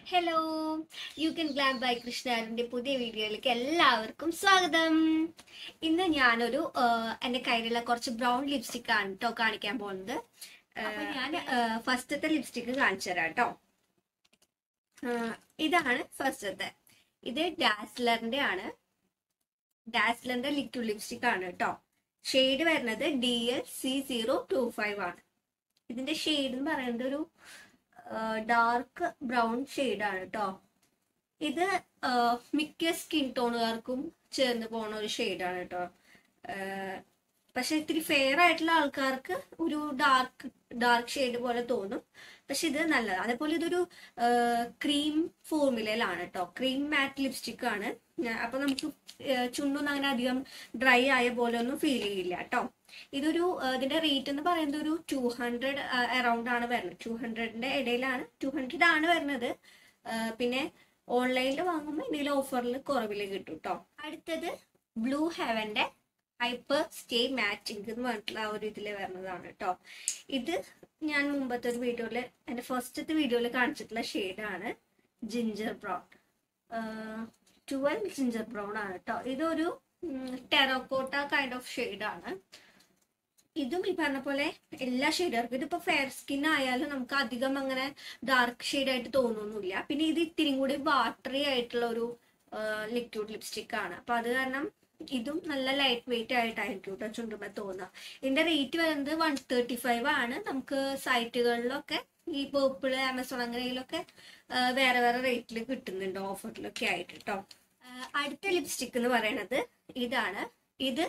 hello you can glam by കൃഷ്ണാരിന്റെ പുതിയ വീഡിയോയിലേക്ക് എല്ലാവർക്കും സ്വാഗതം ഇന്ന് ഞാനൊരു ആ, എന്റെ കയ്യിലുള്ള കുറച്ച് ബ്രൗൺ ലിപ്സ്റ്റിക് ആണ് കേട്ടോ കാണിക്കാൻ പോകുന്നത് അപ്പൊ ഞാൻ ഫസ്റ്റത്തെ ലിപ്സ്റ്റിക് കാണിച്ചു തരാം കേട്ടോ ഇതാണ് ഫസ്റ്റത്തെ ഇത് ഡാസ്ലറിന്റെ ആണ് ഡാസ്ലറിന്റെ ലിക്വിഡ് ലിപ്സ്റ്റിക് ആണ് കേട്ടോ ഷെയ്ഡ് വരുന്നത് D L C zero two five ആണ് ഇതിന്റെ ഷെയ്ഡ് എന്ന് പറയുന്നത് ഒരു ഡാർക്ക് ബ്രൗൺ ആണ് കേട്ടോ ഇത് ആ, മിക്ക സ്കിൻ ടോണുകാർക്കും ചേർന്ന് പോണ ഒരു ആണ് കേട്ടോ പക്ഷെ ഇത്തിരി ഫെയർ ആയിട്ടുള്ള ആൾക്കാർക്ക് ഒരു ഡാർക്ക് ഡാർക്ക് ഷെയ്ഡ് പോലെ തോന്നും പക്ഷെ ഇത് നല്ലതാണ് അതേപോലെ ഇതൊരു ക്രീം ഫോർമുലയിലാണ് കേട്ടോ ക്രീം മാറ്റ് ലിപ്സ്റ്റിക് ആണ് ഞാ- അപ്പൊ നമുക്ക് ആ, ചുണ്ടൊന്നും അങ്ങനെ അധികം ഡ്രൈ ആയ പോലെ ഒന്നും ഫീൽ ചെയ്യില്ല കേട്ടോ ഇതൊരു ആ, ഇതിന്റെ റേറ്റ് എന്ന് പറയുന്നത് ഒരു ടു ഹൺഡ്രഡ് അറൗണ്ട് ആണ് വരുന്നത് ടു ഹൺഡ്രഡിന്റെ ഇടയിലാണ് ടു ഹൺഡ്രഡ് ആണ് വരുന്നത് ആ, പിന്നെ ഓൺലൈനിൽ വാങ്ങുമ്പോൾ എന്തെങ്കിലും ഓഫറിൽ കുറവിൽ കിട്ടും കേട്ടോ അടുത്തത് ബ്ലൂ ഹെവന്റെ ഹൈപ്പർ സ്റ്റേ മാറ്റിംഗ് എന്ന് പറഞ്ഞിട്ടുള്ള ആ ഒരു ഇതിൽ വരുന്നതാണ് കേട്ടോ ഇത് ഞാൻ മുമ്പത്തെ ഒരു വീഡിയോയിൽ എൻ്റെ ഫസ്റ്റത്തെ വീഡിയോയിൽ കാണിച്ചിട്ടുള്ള ഷെയ്ഡാണ് ginger brown twelve ginger brown ആണ് കേട്ടോ ഇതൊരു ടെറോക്കോട്ട കൈൻഡ് ഓഫ് ഷെയ്ഡാണ് ഇതും ഈ പറഞ്ഞ പോലെ എല്ലാ ഷെയ്ഡുകാർക്കും ഇതിപ്പോ ഫെയർ സ്കിൻ ആയാലും നമുക്ക് അധികം അങ്ങനെ ഡാർക്ക് ഷെയ്ഡ് ആയിട്ട് തോന്നുന്നില്ല പിന്നെ ഇത് ഇത്തിരി കൂടി വാട്ടറി ആയിട്ടുള്ള ഒരു ലിക്വിഡ് ലിപ്സ്റ്റിക് ആണ് അപ്പൊ അത് കാരണം ഇതും നല്ല ലൈറ്റ് വെയിറ്റ് ആയിട്ടായിരിക്കും കേട്ടോ ചുണ്ടുമ്പോൾ തോന്നുക ഇതിന്റെ റേറ്റ് വരുന്നത് വൺ തേർട്ടി ഫൈവ് ആണ് നമുക്ക് സൈറ്റുകളിലൊക്കെ ഈ പേർപ്പിള് ആമസോൺ അങ്ങനെയൊക്കെ വേറെ വേറെ റേറ്റിൽ കിട്ടുന്നുണ്ട് ഓഫറിലൊക്കെ ആയിട്ട് കേട്ടോ അടുത്ത ലിപ്സ്റ്റിക് എന്ന് പറയുന്നത് ഇതാണ് ഇത്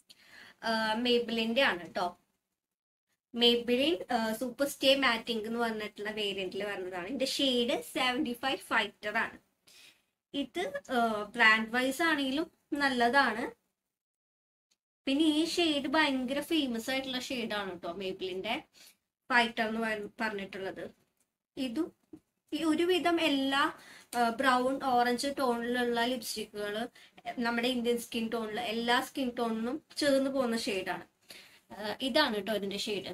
മേബിളിന്റെ ആണ് കേട്ടോ മേബിളിൻ സൂപ്പർ സ്റ്റേ മാറ്റിംഗ് എന്ന് പറഞ്ഞിട്ടുള്ള വേരിയന്റിൽ വരുന്നതാണ് ഇതിന്റെ ഷെയ്ഡ് സെവൻറ്റി ഫൈവ് ഫൈറ്റർ ആണ് ഇത് ബ്രാൻഡ് വൈസ് ആണെങ്കിലും നല്ലതാണ് പിന്നെ ഈ ഷെയ്ഡ് ഭയങ്കര ഫേമസ് ആയിട്ടുള്ള ഷെയ്ഡാണ് കേട്ടോ മേബിളിന്റെ ഫൈറ്റർ എന്ന് പറ- പറഞ്ഞിട്ടുള്ളത് ഇതും ഈ ഒരുവിധം എല്ലാ ബ്രൗൺ ഓറഞ്ച് ടോണിലുള്ള ലിപ്സ്റ്റിക്കുകൾ നമ്മുടെ ഇന്ത്യൻ സ്കിൻ ടോണിൽ എല്ലാ സ്കിൻ ടോണിനും ചേർന്ന് പോകുന്ന ഷെയ്ഡാണ് ഇതാണ് കേട്ടോ ഇതിന്റെ ഷെയ്ഡ്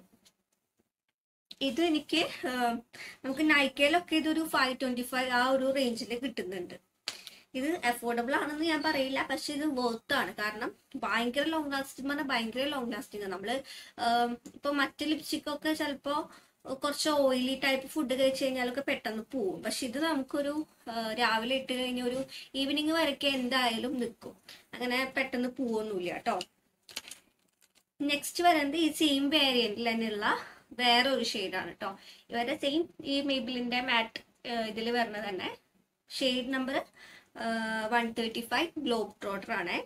ഇത് എനിക്ക് ആ, നമുക്ക് നൈക്കയിലൊക്കെ ഇതൊരു ഫൈവ് ട്വന്റി ഫൈവ് ആ ഒരു റേഞ്ചിൽ കിട്ടുന്നുണ്ട് ഇത് അഫോർഡബിൾ ആണെന്ന് ഞാൻ പറയില്ല പക്ഷെ ഇത് വർത്ത് ആണ് കാരണം ഭയങ്കര ലോങ് ലാസ്റ്റിംഗ് പറഞ്ഞാൽ ഭയങ്കര ലോങ് ലാസ്റ്റിംഗ് നമ്മള് ആം, ഇപ്പൊ മറ്റ് ലിപ്സ്റ്റിക് ഒക്കെ ചിലപ്പോ കുറച്ച് ഓയിലി ടൈപ്പ് ഫുഡ് കഴിച്ചു കഴിഞ്ഞാലൊക്കെ പെട്ടെന്ന് പോവും പക്ഷെ ഇത് നമുക്കൊരു ആ, രാവിലെ ഇട്ട് കഴിഞ്ഞ ഒരു ഈവനിങ് വരയ്ക്ക് എന്തായാലും നിൽക്കും അങ്ങനെ പെട്ടെന്ന് പോവൊന്നുമില്ല കേട്ടോ നെക്സ്റ്റ് വരുന്നത് ഈ സെയിം വേരിയന്റിൽ തന്നെയുള്ള വേറെ ഒരു ഷെയ്ഡാണ് കേട്ടോ ഇവരുടെ സെയിം ഈ മേബിളിന്റെ മാറ്റ് ഇതിൽ വരുന്നത് തന്നെ shade number one thirty five globe trotter ആണ്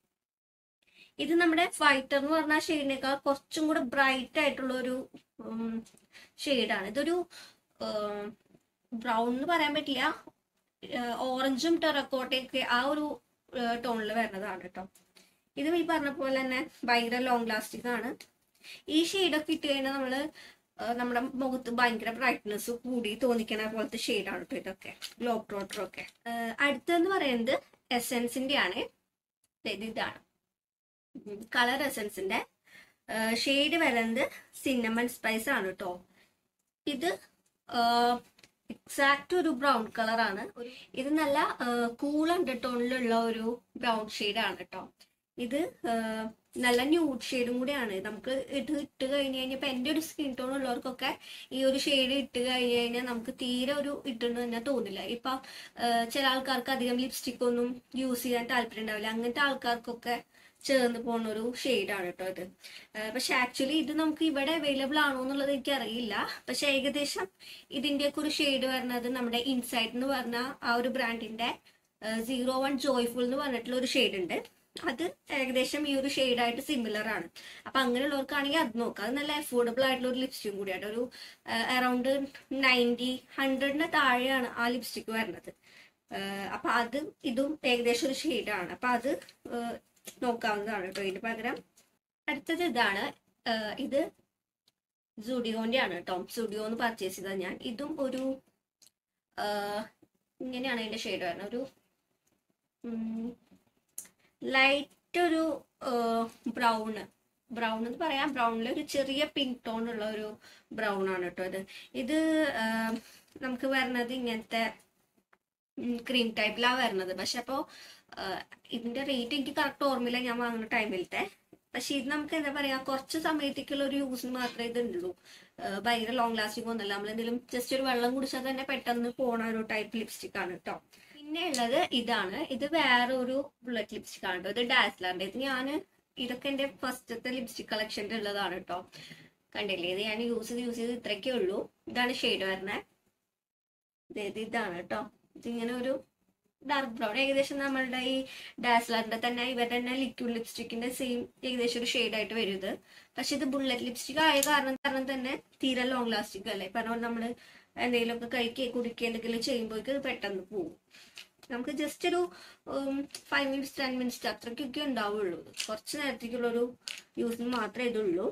ഇത് നമ്മുടെ ഫൈറ്റർ എന്ന് പറഞ്ഞ ഷെയ്ഡിനേക്കാൾ കുറച്ചും കൂടെ ബ്രൈറ്റ് ആയിട്ടുള്ള ഒരു ഷെയ്ഡാണ് ഇതൊരു ബ്രൗൺ എന്ന് പറയാൻ പറ്റില്ല ഓറഞ്ചും ടെറക്കോട്ടയൊക്കെ ആ ഒരു ടോണിൽ വരുന്നതാണ് കേട്ടോ ഇതും ഈ പറഞ്ഞ പോലെ തന്നെ ഭയങ്കര ലോങ് ലാസ്റ്റിംഗ് ആണ് ഈ ഷെയ്ഡൊക്കെ ഇട്ട് കഴിഞ്ഞാൽ നമ്മള് ആ, നമ്മുടെ മുഖത്ത് ഭയങ്കര ബ്രൈറ്റ്നെസ് കൂടി തോന്നിക്കണ പോലത്തെ ഷെയ്ഡാണ് കേട്ടോ ഇതൊക്കെ ഗ്ലോബ് ട്രോട്ടർ ഒക്കെ അടുത്തെന്ന് പറയുന്നത് എസെൻസിന്റെ ആണ് ഇത് ഇതാണ് കളർ എസെൻസിന്റെ ഷെയ്ഡ് വരുന്നത് സിന്നമൺ സ്പൈസ് ആണ് കേട്ടോ ഇത് എക്സാക്ട് ഒരു ബ്രൗൺ കളറാണ് ഇത് നല്ല കൂൾ അണ്ടർടോണിലുള്ള ഒരു ബ്രൗൺ ആണ് കേട്ടോ ഇത് ആ, നല്ല ന്യൂഡ് ഷെയ്ഡും കൂടിയാണ് നമുക്ക് ഇത് ഇട്ട് കഴിഞ്ഞ് കഴിഞ്ഞാൽ ഇപ്പൊ എന്റെ ഒരു സ്കിൻ ടോൺ ഉള്ളവർക്കൊക്കെ ഈ ഒരു ഷെയ്ഡ് ഇട്ട് കഴിഞ്ഞ് കഴിഞ്ഞാൽ നമുക്ക് തീരെ ഒരു ഇട്ടെന്ന് തന്നെ തോന്നില്ല ഇപ്പൊ ആ, ചില ആൾക്കാർക്ക് അധികം ലിപ്സ്റ്റിക് ഒന്നും യൂസ് ചെയ്യാൻ താല്പര്യം ഉണ്ടാവില്ല അങ്ങനത്തെ ആൾക്കാർക്കൊക്കെ ചേർന്ന് പോകുന്ന ഒരു ഷെയ്ഡാണ് കേട്ടോ ഇത് ആ, പക്ഷെ ആക്ച്വലി ഇത് നമുക്ക് ഇവിടെ അവൈലബിൾ ആണോ എന്നുള്ളത് എനിക്ക് അറിയില്ല പക്ഷെ ഏകദേശം ഇതിന്റെയൊക്കെ ഒരു ഷെയ്ഡ് വരുന്നത് നമ്മുടെ ഇൻസൈറ്റ് എന്ന് പറഞ്ഞ ആ ഒരു ബ്രാൻഡിന്റെ സീറോ വൺ ജോയ്ഫുൾ എന്ന് പറഞ്ഞിട്ടുള്ള ഒരു ഷെയ്ഡ് ഉണ്ട് അത് ഏകദേശം ഈ ഒരു ഷെയ്ഡായിട്ട് സിമിലർ ആണ് അപ്പൊ അങ്ങനെയുള്ളവർക്കാണെങ്കിൽ അത് നോക്കാം അത് നല്ല അഫോർഡബിൾ ആയിട്ടുള്ള ഒരു ലിപ്സ്റ്റിക്കും കൂടിയാണ് ഒരു അറൌണ്ട് നയൻറ്റി ഹൺഡ്രഡിന് താഴെയാണ് ആ ലിപ്സ്റ്റിക് വരുന്നത് ആഹ് അപ്പൊ അത് ഇതും ഏകദേശം ഒരു ഷെയ്ഡാണ് അപ്പൊ അത് ആഹ് നോക്കാവുന്നതാണ് കേട്ടോ ഇതിന് പകരം അടുത്തത് ഇതാണ് ആഹ് ഇത് സുഡിയോന്റെ ആണ് കേട്ടോ സുഡിയോ എന്ന് പർച്ചേസ് ചെയ്തത് ഞാൻ ഇതും ഒരു ആഹ് ഇങ്ങനെയാണ് അതിന്റെ ഷെയ്ഡ് വരുന്നത് ഒരു ലൈറ്റ് ഒരു ബ്രൗണ് ബ്രൗൺ എന്ന് പറയാം ബ്രൗണിൽ ഒരു ചെറിയ പിങ്ക് ടോൺ ഉള്ള ഒരു ബ്രൗൺ ആണ് കേട്ടോ ഇത് ഇത് ആ, നമുക്ക് വരുന്നത് ഇങ്ങനത്തെ ക്രീം ടൈപ്പിലാണ് വരുന്നത് പക്ഷെ അപ്പോൾ ഇതിന്റെ റേറ്റ് എനിക്ക് കറക്റ്റ് ഓർമ്മയില്ല ഞാൻ വാങ്ങുന്ന ടൈമിലത്തെ പക്ഷെ ഇത് നമുക്ക് എന്താ പറയാ കുറച്ച് സമയത്തേക്കുള്ള ഒരു യൂസിന് മാത്രമേ ഇത് ഉള്ളൂ ഏഹ് ഭയങ്കര ലോങ് ലാസ്റ്റിംഗ് ഒന്നുമല്ല നമ്മൾ എന്തെങ്കിലും ജസ്റ്റ് ഒരു വെള്ളം കുടിച്ചാൽ തന്നെ പെട്ടെന്ന് പോണ ഒരു ടൈപ്പ് ലിപ്സ്റ്റിക് ആണ് കേട്ടോ പിന്നെ ഉള്ളത് ഇതാണ് ഇത് വേറെ ഒരു ബുള്ളറ്റ് ലിപ്സ്റ്റിക് ആണ് കേട്ടോ ഇത് ഡാസ്ലറിന്റെ ഇത് ഞാൻ ഇതൊക്കെ എന്റെ ഫസ്റ്റത്തെ ലിപ്സ്റ്റിക് കളക്ഷൻ്റെ ഉള്ളതാണ് കേട്ടോ കണ്ടില്ലേ ഇത് ഞാൻ യൂസ് ചെയ്ത് യൂസ് ചെയ്ത് ഇത്രയ്ക്കേ ഉള്ളൂ ഇതാണ് ഷെയ്ഡ് വരുന്നത് ഇതാണ് കേട്ടോ ഇതിങ്ങനെ ഒരു ഡാർക്ക് ബ്രൗൺ ഏകദേശം നമ്മളുടെ ഈ ഡാസ്ലറിന്റെ തന്നെ ഇവരുടെ തന്നെ ലിക്വിഡ് ലിപ്സ്റ്റിക്കിന്റെ സെയിം ഏകദേശം ഒരു ഷെയ്ഡ് ആയിട്ട് വരും ഇത് പക്ഷെ ഇത് ബുള്ളറ്റ് ലിപ്സ്റ്റിക് ആയ കാരണം കാരണം തന്നെ തീരെ ലോങ് ലാസ്റ്റിക് അല്ലേ പറഞ്ഞ പോലെ നമ്മള് എന്തെങ്കിലുമൊക്കെ കഴിക്കുക കുടിക്കുക എന്തെങ്കിലും ചെയ്യുമ്പോഴേക്ക് ഇത് പെട്ടെന്ന് പോകും നമുക്ക് ജസ്റ്റ് ഒരു ഫൈവ് മിനിറ്റ്സ് ടെൻ മിനിറ്റ്സ് അത്രയ്ക്കൊക്കെ ഉണ്ടാവുള്ളൂ കുറച്ച് നേരത്തേക്കുള്ള ഒരു യൂസിന് മാത്രമേ ഇതുള്ളൂ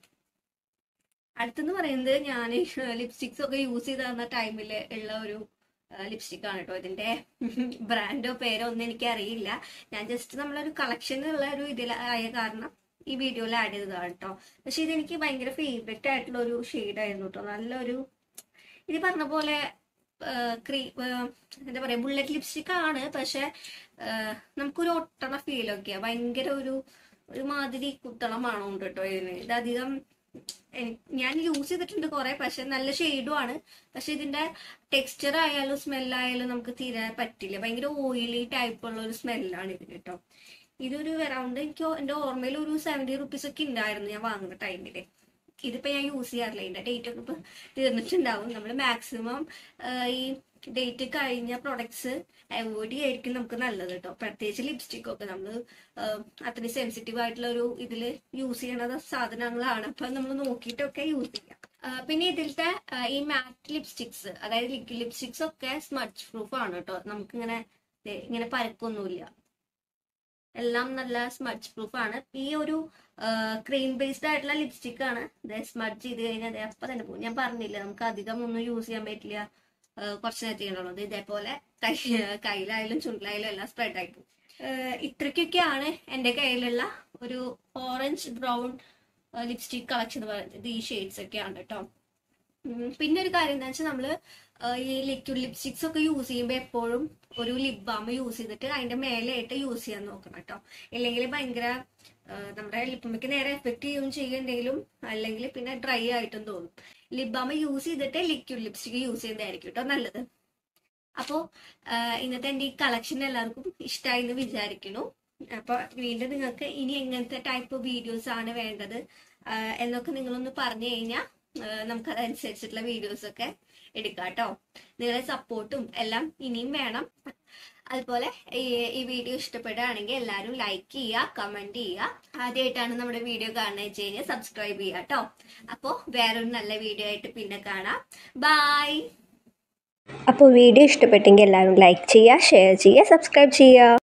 അടുത്തെന്ന് പറയുന്നത് ഞാൻ ലിപ്സ്റ്റിക്സ് ഒക്കെ യൂസ് ചെയ്ത് തന്ന ടൈമിൽ ഉള്ള ഒരു ലിപ്സ്റ്റിക് ആണ് കേട്ടോ ഇതിന്റെ ബ്രാൻഡോ പേരോ ഒന്നും എനിക്ക് അറിയില്ല ഞാൻ ജസ്റ്റ് നമ്മളൊരു കളക്ഷനുള്ള ഒരു ഇതിൽ ആയ കാരണം ഈ വീഡിയോയിൽ ആഡ് ചെയ്തതാണ് കേട്ടോ പക്ഷെ ഇതെനിക്ക് ഭയങ്കര ഫേവറേറ്റ് ആയിട്ടുള്ള ഒരു ആയിരുന്നു കേട്ടോ നല്ലൊരു ഇത് പറഞ്ഞ പോലെ ക്രീ എന്താ പറയാ ബുള്ളറ്റ് ലിപ്സ്റ്റിക് ആണ് പക്ഷെ നമുക്കൊരു ഒട്ടണ ഫീലൊക്കെയാ ഭയങ്കര ഒരു ഒരു മാതിരി കുത്തണ മണമുണ്ട് കേട്ടോ ഇതിന് ഇതധികം എനി- ഞാൻ യൂസ് ചെയ്തിട്ടുണ്ട് കുറെ പക്ഷെ നല്ല ഷെയ്ഡും ആണ് പക്ഷെ ഇതിന്റെ ടെക്സ്ചർ ആയാലും സ്മെല്ലായാലും നമുക്ക് തീരെ പറ്റില്ല ഭയങ്കര ഓയിലി ടൈപ്പ് ഉള്ള ഒരു സ്മെല്ലാണ് ഇതിന് കേട്ടോ ഇതൊരു അറൗണ്ട് എനിക്ക് എന്റെ ഓർമ്മയിൽ ഒരു സെവന്റി റുപ്പീസ് ഒക്കെ ഉണ്ടായിരുന്നു ഞാൻ വാങ്ങുന്ന ടൈമില് ഇതിപ്പോ ഞാൻ യൂസ് ചെയ്യാറില്ല ഇതിന്റെ ഡേറ്റ് ഒക്കെ ഇപ്പൊ തീർന്നിട്ടുണ്ടാവും നമ്മൾ മാക്സിമം ഈ ഡേറ്റ് കഴിഞ്ഞ പ്രൊഡക്ട്സ് അവോയ്ഡ് ചെയ്യായിരിക്കും നമുക്ക് നല്ലത് കേട്ടോ പ്രത്യേകിച്ച് ലിപ്സ്റ്റിക് ഒക്കെ നമ്മൾ അത്രയും സെൻസിറ്റീവ് ആയിട്ടുള്ള ഒരു ഇതില് യൂസ് ചെയ്യണ സാധനങ്ങളാണ് അപ്പൊ നമ്മൾ നോക്കിയിട്ടൊക്കെ യൂസ് ചെയ്യാം ആ, പിന്നെ ഇതിലത്തെ ആ, ഈ മാറ്റ് ലിപ്സ്റ്റിക്സ് അതായത് ലിക്വിഡ് ലിപ്സ്റ്റിക്സ് ഒക്കെ സ്മച്ച് പ്രൂഫ് ആണ് കേട്ടോ നമുക്കിങ്ങനെ ദേ ഇങ്ങനെ പരക്കൊന്നുമില്ല എല്ലാം നല്ല സ്മച്ച് പ്രൂഫ് ആണ് ഈ ഒരു ക്രീം ബേസ്ഡ് ആയിട്ടുള്ള ലിപ്സ്റ്റിക് ആണ് സ്മച്ച് ചെയ്ത് കഴിഞ്ഞാൽ അതെ അപ്പൊ തന്നെ പോകും ഞാൻ പറഞ്ഞില്ല നമുക്ക് അധികം ഒന്നും യൂസ് ചെയ്യാൻ പറ്റില്ല ആ, കുറച്ച് നേരത്തെ ചെയ്യണുള്ളത് ഇതേപോലെ കൈ കയ്യിലായാലും ചുണ്ടിലായാലും എല്ലാം സ്പ്രെഡ് ആയി പോകും ഇത്രയ്ക്കൊക്കെയാണ് എൻ്റെ കയ്യിലുള്ള ഒരു ഓറഞ്ച് ബ്രൗൺ ലിപ്സ്റ്റിക് കളക്ഷൻ എന്ന് പറയുന്നത് ഇത് ഈ ഷെയ്ഡ്സ് ഒക്കെയാണ് കേട്ടോ ഉം, പിന്നെ ഒരു കാര്യം എന്താ വെച്ചാൽ നമ്മള് ആ, ഈ ലിക്വിഡ് ലിപ്സ്റ്റിക്സ് ഒക്കെ യൂസ് ചെയ്യുമ്പോൾ എപ്പോഴും ഒരു ലിപ് ബാം യൂസ് ചെയ്തിട്ട് അതിന്റെ മേലെയായിട്ട് യൂസ് ചെയ്യാൻ നോക്കണം കേട്ടോ ഇല്ലെങ്കിൽ ഭയങ്കര ആ, നമ്മുടെ ലിപ്പുമ്മയ്ക്ക് നേരെ എഫക്ട് ചെയ്യുകയും ചെയ്യും എന്തെങ്കിലും അല്ലെങ്കിൽ പിന്നെ ഡ്രൈ ആയിട്ടും തോന്നും ലിപ് ബാം യൂസ് ചെയ്തിട്ട് ലിക്വിഡ് ലിപ്സ്റ്റിക് യൂസ് ചെയ്യുന്നതായിരിക്കും കേട്ടോ നല്ലത് അപ്പോൾ ഇന്നത്തെ എൻ്റെ ഈ കളക്ഷൻ എല്ലാവർക്കും ഇഷ്ടമായി എന്ന് വിചാരിക്കുന്നു അപ്പോൾ വീണ്ടും നിങ്ങൾക്ക് ഇനി എങ്ങനത്തെ ടൈപ്പ് വീഡിയോസ് ആണ് വേണ്ടത് ആ, എന്നൊക്കെ നിങ്ങളൊന്ന് പറഞ്ഞു കഴിഞ്ഞാൽ നമുക്ക് അതനുസരിച്ചിട്ടുള്ള വീഡിയോസ് ഒക്കെ എടുക്കാം കേട്ടോ നിങ്ങളുടെ സപ്പോർട്ടും എല്ലാം ഇനിയും വേണം അതുപോലെ ഈ ഈ വീഡിയോ ഇഷ്ടപ്പെടുകയാണെങ്കിൽ എല്ലാവരും ലൈക്ക് ചെയ്യുക കമന്റ് ചെയ്യുക ആദ്യമായിട്ടാണ് നമ്മുടെ വീഡിയോ കാണുന്നത് വെച്ച് കഴിഞ്ഞാൽ സബ്സ്ക്രൈബ് ചെയ്യുക കേട്ടോ അപ്പോൾ വേറൊരു നല്ല വീഡിയോ ആയിട്ട് പിന്നെ കാണാം ബൈ അപ്പോൾ വീഡിയോ ഇഷ്ടപ്പെട്ടെങ്കിൽ എല്ലാവരും ലൈക്ക് ചെയ്യുക ഷെയർ ചെയ്യുക സബ്സ്ക്രൈബ് ചെയ്യുക